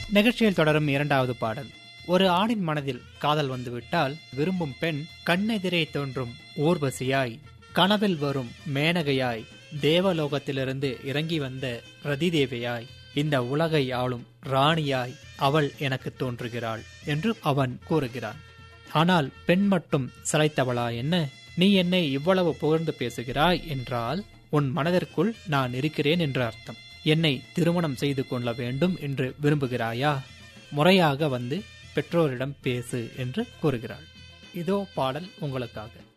நிகழ்ச்சியில் தொடரும் இரண்டாவது பாடல் ஒரு ஆணின் மனதில் காதல் வந்துவிட்டால் விரும்பும் பெண் கண்ணெதிரே தோன்றும் ஊர்வசியாய் கனவில் வரும் மேனகையாய் தேவலோகத்திலிருந்து இறங்கி வந்த ரதிதேவியாய் இந்த உலகை ஆளும் ராணியாய் அவள் எனக்கு தோன்றுகிறாள் என்று அவன் கூறுகிறான் ஆனால் பெண் மட்டும் சளைத்தவளா என்ன நீ என்னை இவ்வளவு புகழ்ந்து பேசுகிறாய் என்றால் உன் மனதிற்குள் நான் இருக்கிறேன் என்று அர்த்தம் என்னை திருமணம் செய்து கொள்ள வேண்டும் என்று விரும்புகிறாயா முறையாக வந்து பெற்றோரிடம் பேசு என்று கூறுகிறாள் இதோ பாடல் உங்களுக்காக